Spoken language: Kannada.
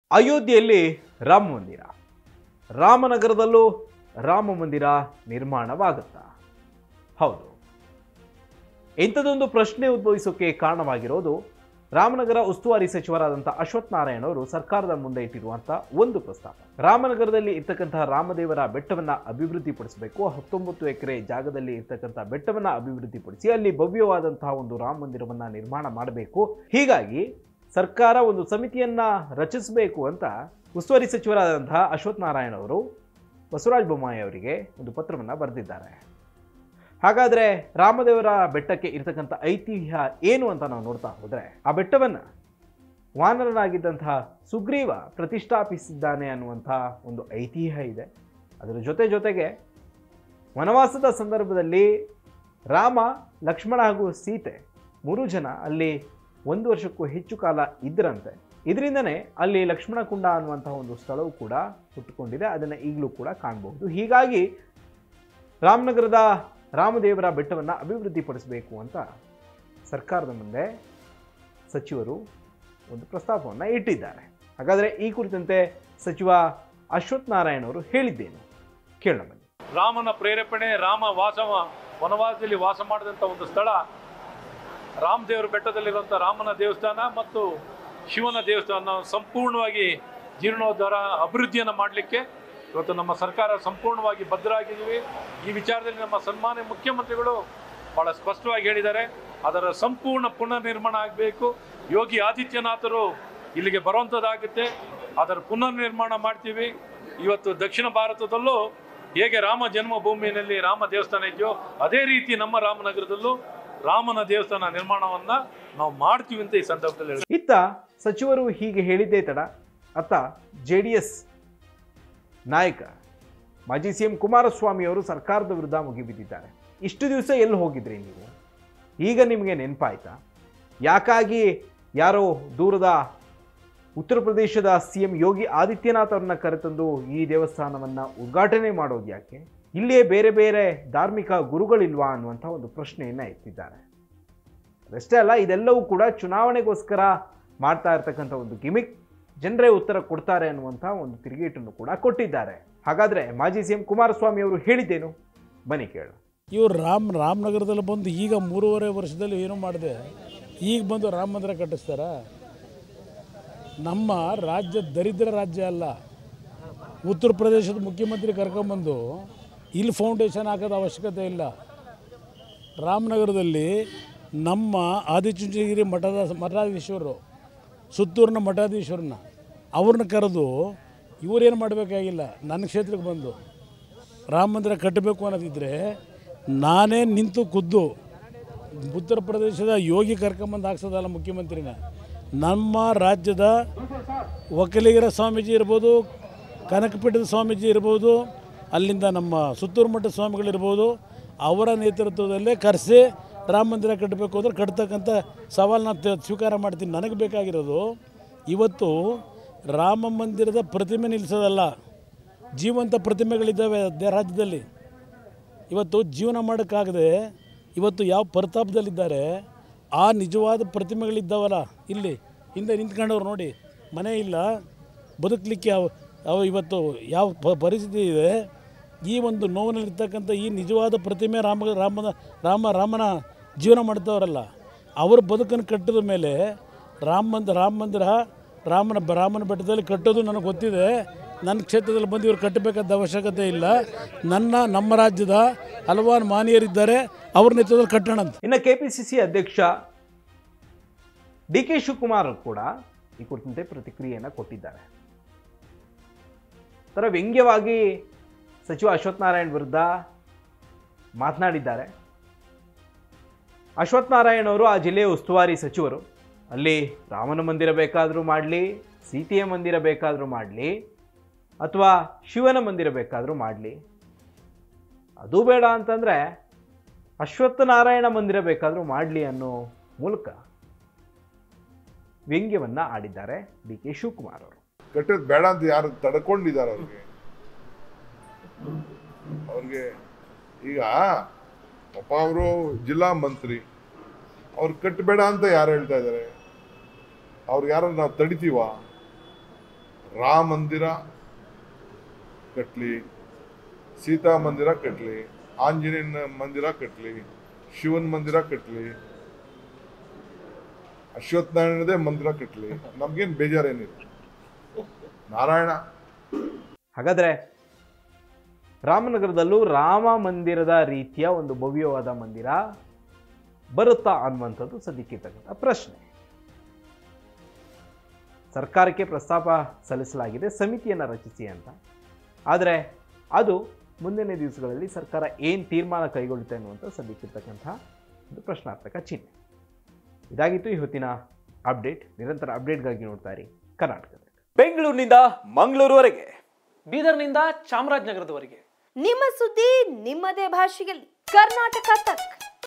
ಅಯೋಧ್ಯೆಯಲ್ಲಿ ರಾಮ ಮಂದಿರ ರಾಮನಗರದಲ್ಲೂ ರಾಮ ಮಂದಿರ ನಿರ್ಮಾಣವಾಗುತ್ತಾ ಹೌದು ಇಂಥದೊಂದು ಪ್ರಶ್ನೆ ಉದ್ಭವಿಸೋಕೆ ಕಾರಣವಾಗಿರೋದು ರಾಮನಗರ ಉಸ್ತುವಾರಿ ಸಚಿವರಾದಂಥ ಅಶ್ವಥ್ ನಾರಾಯಣ್ ಅವರು ಸರ್ಕಾರದ ಮುಂದೆ ಇಟ್ಟಿರುವಂಥ ಒಂದು ಪ್ರಸ್ತಾಪ ರಾಮನಗರದಲ್ಲಿ ಇರ್ತಕ್ಕಂತಹ ರಾಮದೇವರ ಬೆಟ್ಟವನ್ನ ಅಭಿವೃದ್ಧಿಪಡಿಸಬೇಕು ಹತ್ತೊಂಬತ್ತು ಎಕರೆ ಜಾಗದಲ್ಲಿ ಇರ್ತಕ್ಕಂಥ ಬೆಟ್ಟವನ್ನ ಅಭಿವೃದ್ಧಿಪಡಿಸಿ ಅಲ್ಲಿ ಭವ್ಯವಾದಂತಹ ಒಂದು ರಾಮ ಮಂದಿರವನ್ನ ನಿರ್ಮಾಣ ಮಾಡಬೇಕು ಹೀಗಾಗಿ ಸರ್ಕಾರ ಒಂದು ಸಮಿತಿಯನ್ನ ರಚಿಸಬೇಕು ಅಂತ ಉಸ್ತುವಾರಿ ಸಚಿವರಾದಂತಹ ಅಶ್ವಥ್ ನಾರಾಯಣ್ ಅವರು ಬಸವರಾಜ ಬೊಮ್ಮಾಯಿ ಅವರಿಗೆ ಒಂದು ಪತ್ರವನ್ನು ಬರೆದಿದ್ದಾರೆ ಹಾಗಾದ್ರೆ ರಾಮದೇವರ ಬೆಟ್ಟಕ್ಕೆ ಇರ್ತಕ್ಕಂಥ ಐತಿಹ್ಯ ಏನು ಅಂತ ನಾವು ನೋಡ್ತಾ ಹೋದ್ರೆ ಆ ಬೆಟ್ಟವನ್ನ ವಾನರನಾಗಿದ್ದಂತಹ ಸುಗ್ರೀವ ಪ್ರತಿಷ್ಠಾಪಿಸಿದ್ದಾನೆ ಅನ್ನುವಂತಹ ಒಂದು ಐತಿಹ್ಯ ಇದೆ ಅದರ ಜೊತೆ ಜೊತೆಗೆ ವನವಾಸದ ಸಂದರ್ಭದಲ್ಲಿ ರಾಮ ಲಕ್ಷ್ಮಣ ಹಾಗೂ ಸೀತೆ ಮೂರು ಜನ ಅಲ್ಲಿ ಒಂದು ವರ್ಷಕ್ಕೂ ಹೆಚ್ಚು ಕಾಲ ಇದ್ರಂತೆ ಇದರಿಂದನೇ ಅಲ್ಲಿ ಲಕ್ಷ್ಮಣ ಕುಂಡ ಅನ್ನುವಂತಹ ಒಂದು ಸ್ಥಳವು ಕೂಡ ಹುಟ್ಟುಕೊಂಡಿದೆ ಅದನ್ನು ಈಗಲೂ ಕೂಡ ಕಾಣಬಹುದು ಹೀಗಾಗಿ ರಾಮನಗರದ ರಾಮದೇವರ ಬೆಟ್ಟವನ್ನು ಅಭಿವೃದ್ಧಿಪಡಿಸಬೇಕು ಅಂತ ಸರ್ಕಾರದ ಮುಂದೆ ಸಚಿವರು ಒಂದು ಪ್ರಸ್ತಾಪವನ್ನು ಇಟ್ಟಿದ್ದಾರೆ ಹಾಗಾದರೆ ಈ ಕುರಿತಂತೆ ಸಚಿವ ಅಶ್ವಥ್ ನಾರಾಯಣ್ ಅವರು ಹೇಳಿದ್ದೇನು ಕೇಳೋಣ ಬನ್ನಿ ರಾಮನ ಪ್ರೇರೇಪಣೆ ರಾಮ ವಾಸ ವನವಾಸದಲ್ಲಿ ವಾಸ ಮಾಡಿದಂಥ ಒಂದು ಸ್ಥಳ ರಾಮದೇವರ ಬೆಟ್ಟದಲ್ಲಿರುವಂಥ ರಾಮನ ದೇವಸ್ಥಾನ ಮತ್ತು ಶಿವನ ದೇವಸ್ಥಾನ ಸಂಪೂರ್ಣವಾಗಿ ಜೀರ್ಣೋದ್ಧಾರ ಅಭಿವೃದ್ಧಿಯನ್ನು ಮಾಡಲಿಕ್ಕೆ ಇವತ್ತು ನಮ್ಮ ಸರ್ಕಾರ ಸಂಪೂರ್ಣವಾಗಿ ಬದ್ಧರಾಗಿದ್ದೀವಿ ಈ ವಿಚಾರದಲ್ಲಿ ನಮ್ಮ ಸನ್ಮಾನ್ಯ ಮುಖ್ಯಮಂತ್ರಿಗಳು ಭಾಳ ಸ್ಪಷ್ಟವಾಗಿ ಹೇಳಿದ್ದಾರೆ ಅದರ ಸಂಪೂರ್ಣ ಪುನರ್ ನಿರ್ಮಾಣ ಆಗಬೇಕು ಯೋಗಿ ಆದಿತ್ಯನಾಥರು ಇಲ್ಲಿಗೆ ಬರುವಂಥದ್ದಾಗುತ್ತೆ ಅದರ ಪುನರ್ ನಿರ್ಮಾಣ ಮಾಡ್ತೀವಿ ಇವತ್ತು ದಕ್ಷಿಣ ಭಾರತದಲ್ಲೂ ಹೇಗೆ ರಾಮ ಜನ್ಮಭೂಮಿಯಲ್ಲಿ ರಾಮ ದೇವಸ್ಥಾನ ಇದೆಯೋ ಅದೇ ರೀತಿ ನಮ್ಮ ರಾಮನಗರದಲ್ಲೂ ರಾಮನ ದೇವಸ್ಥಾನ ನಿರ್ಮಾಣವನ್ನ ನಾವು ಮಾಡ್ತೀವಿ ಅಂತ ಈ ಸಂದರ್ಭದಲ್ಲಿ ಹೇಳ್ತೀನಿ. ಇತ್ತ ಸಚಿವರು ಹೀಗೆ ಹೇಳಿದ್ದೇ ತಡ ಅತ್ತ ಜೆ ಡಿ ಎಸ್ ನಾಯಕ ಮಾಜಿ ಸಿ ಎಂ ಕುಮಾರಸ್ವಾಮಿ ಅವರು ಸರ್ಕಾರದ ವಿರುದ್ಧ ಮುಗಿಬಿದ್ದಿದ್ದಾರೆ ಇಷ್ಟು ದಿವಸ ಎಲ್ಲಿ ಹೋಗಿದ್ರಿ ನೀವು ಈಗ ನಿಮಗೆ ನೆನಪಾಯ್ತಾ ಯಾಕಾಗಿ ಯಾರೋ ದೂರದ ಉತ್ತರ ಪ್ರದೇಶದ ಸಿ ಎಂ ಯೋಗಿ ಆದಿತ್ಯನಾಥ್ ಅವ್ರನ್ನ ಕರೆತಂದು ಈ ದೇವಸ್ಥಾನವನ್ನು ಉದ್ಘಾಟನೆ ಮಾಡೋದು ಯಾಕೆ ಇಲ್ಲಿಯೇ ಬೇರೆ ಬೇರೆ ಧಾರ್ಮಿಕ ಗುರುಗಳಿಲ್ವಾ ಅನ್ನುವಂಥ ಒಂದು ಪ್ರಶ್ನೆಯನ್ನು ಎತ್ತಿದ್ದಾರೆ ಅದಷ್ಟೇ ಅಲ್ಲ ಇದೆಲ್ಲವೂ ಕೂಡ ಚುನಾವಣೆಗೋಸ್ಕರ ಮಾಡ್ತಾ ಇರ್ತಕ್ಕಂಥ ಒಂದು ಗಿಮಿಕ್ ಜನರೇ ಉತ್ತರ ಕೊಡ್ತಾರೆ ಅನ್ನುವಂಥ ಒಂದು ತಿರುಗೇಟನ್ನು ಕೂಡ ಕೊಟ್ಟಿದ್ದಾರೆ ಹಾಗಾದ್ರೆ ಮಾಜಿ ಸಿ ಎಂ ಕುಮಾರಸ್ವಾಮಿ ಅವರು ಹೇಳಿದ್ದೇನು ಬನ್ನಿ ಕೇಳು ಇವ್ರು ರಾಮ್ ರಾಮನಗರದಲ್ಲಿ ಬಂದು ಈಗ ಮೂರುವರೆ ವರ್ಷದಲ್ಲಿ ಏನು ಮಾಡಿದೆ ಈಗ ಬಂದು ರಾಮ ಮಂದಿರ ಕಟ್ಟಿಸ್ತಾರ ನಮ್ಮ ರಾಜ್ಯ ದರಿದ್ರ ರಾಜ್ಯ ಅಲ್ಲ ಉತ್ತರ ಪ್ರದೇಶದ ಮುಖ್ಯಮಂತ್ರಿ ಕರ್ಕೊಂಬಂದು ಇಲ್ಲಿ ಫೌಂಡೇಶನ್ ಹಾಕೋದು ಅವಶ್ಯಕತೆ ಇಲ್ಲ ರಾಮನಗರದಲ್ಲಿ ನಮ್ಮ ಆದಿಚುಂಚನಗಿರಿ ಮಠದ ಮಠಾಧೀಶ್ವರರು ಸುತ್ತೂರಿನ ಮಠಾಧೀಶ್ವರನ್ನ ಅವ್ರನ್ನ ಕರೆದು ಇವರೇನು ಮಾಡಬೇಕಾಗಿಲ್ಲ ನನ್ನ ಕ್ಷೇತ್ರಕ್ಕೆ ಬಂದು ರಾಮ ಮಂದಿರ ಕಟ್ಟಬೇಕು ಅನ್ನೋದಿದ್ದರೆ ನಾನೇ ನಿಂತು ಖುದ್ದು ಉತ್ತರ ಪ್ರದೇಶದ ಯೋಗಿ ಕರ್ಕೊಂಬಂದು ಹಾಕ್ಸೋದಲ್ಲ ಮುಖ್ಯಮಂತ್ರಿನ ನಮ್ಮ ರಾಜ್ಯದ ಒಕ್ಕಲಿಗರ ಸ್ವಾಮೀಜಿ ಇರ್ಬೋದು ಕನಕಪೀಠದ ಸ್ವಾಮೀಜಿ ಇರ್ಬೋದು ಅಲ್ಲಿಂದ ನಮ್ಮ ಸುತ್ತೂರು ಮಠದ ಸ್ವಾಮಿಗಳಿರ್ಬೋದು ಅವರ ನೇತೃತ್ವದಲ್ಲೇ ಕರೆಸಿ ರಾಮ ಮಂದಿರ ಕಟ್ಟಬೇಕು ಅಂದ್ರೆ ಕಟ್ತಕ್ಕಂಥ ಸವಾಲನ್ನ ತ- ಸ್ವೀಕಾರ ಮಾಡ್ತೀನಿ ನನಗೆ ಬೇಕಾಗಿರೋದು ಇವತ್ತು ರಾಮ ಮಂದಿರದ ಪ್ರತಿಮೆ ನಿಲ್ಲಿಸೋದಲ್ಲ ಜೀವಂತ ಪ್ರತಿಮೆಗಳಿದ್ದಾವೆ ದ- ರಾಜ್ಯದಲ್ಲಿ ಇವತ್ತು ಜೀವನ ಮಾಡೋಕ್ಕಾಗದೆ ಇವತ್ತು ಯಾವ ಪರಿತಾಪದಲ್ಲಿದ್ದಾರೆ ಆ ನಿಜವಾದ ಪ್ರತಿಮೆಗಳಿದ್ದಾವಲ್ಲ ಇಲ್ಲಿ ಹಿಂದೆ ನಿಂತ್ಕೊಂಡವ್ರು ನೋಡಿ ಮನೆ ಇಲ್ಲ ಬದುಕಲಿಕ್ಕೆ ಅವು ಅವು ಇವತ್ತು ಯಾವ ಪ ಪರಿಸ್ಥಿತಿ ಇದೆ ಈ ಒಂದು ನೋವಿನಲ್ಲಿರ್ತಕ್ಕಂಥ ಈ ನಿಜವಾದ ಪ್ರತಿಮೆ ರಾಮ ರಾಮನ ರಾಮ ರಾಮನ ಜೀವನ ಮಾಡ್ತವ್ರಲ್ಲ ಅವ್ರ ಬದುಕನ್ನು ಕಟ್ಟಿದ ಮೇಲೆ ರಾಮ ಮಂದಿರ ರಾಮ ಮಂದಿರ ರಾಮನ ರಾಮನ ಬೆಟ್ಟದಲ್ಲಿ ಕಟ್ಟೋದು ನನಗೆ ಗೊತ್ತಿದೆ ನನ್ನ ಕ್ಷೇತ್ರದಲ್ಲಿ ಬಂದು ಇವ್ರು ಕಟ್ಟಬೇಕಾದ ಅವಶ್ಯಕತೆ ಇಲ್ಲ ನನ್ನ ನಮ್ಮ ರಾಜ್ಯದ ಹಲವಾರು ಮಾನೀಯರಿದ್ದಾರೆ ಅವ್ರ ನೇತೃತ್ವದಲ್ಲಿ ಕಟ್ಟೋಣ ಅಂತ ಇನ್ನು ಕೆಪಿಸಿಸಿ ಅಧ್ಯಕ್ಷ ಡಿ ಕೆ ಶಿವಕುಮಾರ್ ಕೂಡ ಈ ಕುರಿತಂತೆ ಪ್ರತಿಕ್ರಿಯೆಯನ್ನು ಕೊಟ್ಟಿದ್ದಾರೆ ತರ ವ್ಯಂಗ್ಯವಾಗಿ ಸಚಿವ ಅಶ್ವಥ್ ನಾರಾಯಣ್ ವಿರುದ್ಧ ಮಾತನಾಡಿದ್ದಾರೆ ಅಶ್ವಥ್ ನಾರಾಯಣ್ ಅವರು ಆ ಜಿಲ್ಲೆಯ ಉಸ್ತುವಾರಿ ಸಚಿವರು ಅಲ್ಲಿ ರಾಮನ ಮಂದಿರ ಬೇಕಾದರೂ ಮಾಡಲಿ ಸೀತೆಯ ಮಂದಿರ ಬೇಕಾದರೂ ಮಾಡಲಿ ಅಥವಾ ಶಿವನ ಮಂದಿರ ಬೇಕಾದರೂ ಮಾಡಲಿ ಅದು ಬೇಡ ಅಂತಂದರೆ ಅಶ್ವತ್ಥ ನಾರಾಯಣ ಮಂದಿರ ಬೇಕಾದರೂ ಮಾಡಲಿ ಅನ್ನೋ ಮೂಲಕ ವ್ಯಂಗ್ಯವನ್ನು ಆಡಿದ್ದಾರೆ ಡಿ ಕೆ ಶಿವಕುಮಾರ್ ಅವರು ಕಟ್ಟೋದು ಬೇಡ ಅಂತ ಯಾರು ತಡ್ಕೊಂಡಿದ್ದಾರೆ ಅವ್ರಿಗೆ ಅವ್ರಿಗೆ ಈಗ ಪಾಪ ಅವರು ಜಿಲ್ಲಾ ಮಂತ್ರಿ ಅವ್ರು ಕಟ್ಟಬೇಡ ಅಂತ ಯಾರು ಹೇಳ್ತಾ ಇದ್ದಾರೆ ಅವ್ರಿಗೆ ಯಾರು ನಾವು ತಡಿತೀವ ರಾಮ ಮಂದಿರ ಕಟ್ಲಿ ಸೀತಾ ಮಂದಿರ ಕಟ್ಲಿ ಆಂಜನೇಯನ ಮಂದಿರ ಕಟ್ಲಿ ಶಿವನ್ ಮಂದಿರ ಕಟ್ಲಿ ಅಶ್ವತ್ಥನಾರಾಯಣದೇ ಮಂದಿರ ಕಟ್ಲಿ ನಮ್ಗೇನ್ ಬೇಜಾರೇನಿಲ್ಲ ನಾರಾಯಣ ಹಾಗಾದ್ರೆ ರಾಮನಗರದಲ್ಲೂ ರಾಮ ಮಂದಿರದ ರೀತಿಯ ಒಂದು ಭವ್ಯವಾದ ಮಂದಿರ ಬರುತ್ತಾ ಅನ್ನುವಂಥದ್ದು ಸದ್ಯಕ್ಕಿರ್ತಕ್ಕಂಥ ಪ್ರಶ್ನೆ ಸರ್ಕಾರಕ್ಕೆ ಪ್ರಸ್ತಾಪ ಸಲ್ಲಿಸಲಾಗಿದೆ ಸಮಿತಿಯನ್ನು ರಚಿಸಿ ಅಂತ ಆದರೆ ಅದು ಮುಂದಿನ ದಿವಸಗಳಲ್ಲಿ ಸರ್ಕಾರ ಏನು ತೀರ್ಮಾನ ಕೈಗೊಳ್ಳುತ್ತೆ ಅನ್ನುವಂಥ ಸದ್ಯಕ್ಕಿರ್ತಕ್ಕಂಥ ಒಂದು ಪ್ರಶ್ನಾರ್ಥಕ ಚಿಹ್ನೆ ಇದಾಗಿತ್ತು ಇವತ್ತಿನ ಅಪ್ಡೇಟ್ ನಿರಂತರ ಅಪ್ಡೇಟ್ಗಾಗಿ ನೋಡ್ತಾ ಇರಿ ಕರ್ನಾಟಕ ಬೆಂಗಳೂರಿನಿಂದ ಮಂಗಳೂರುವರೆಗೆ ಬೀದರ್ನಿಂದ ಚಾಮರಾಜನಗರದವರೆಗೆ ನಿಮ್ಮ ಸುದ್ದಿ ನಿಮ್ಮದೇ ಭಾಷೆಯಲ್ಲಿ ಕರ್ನಾಟಕ ತಕ್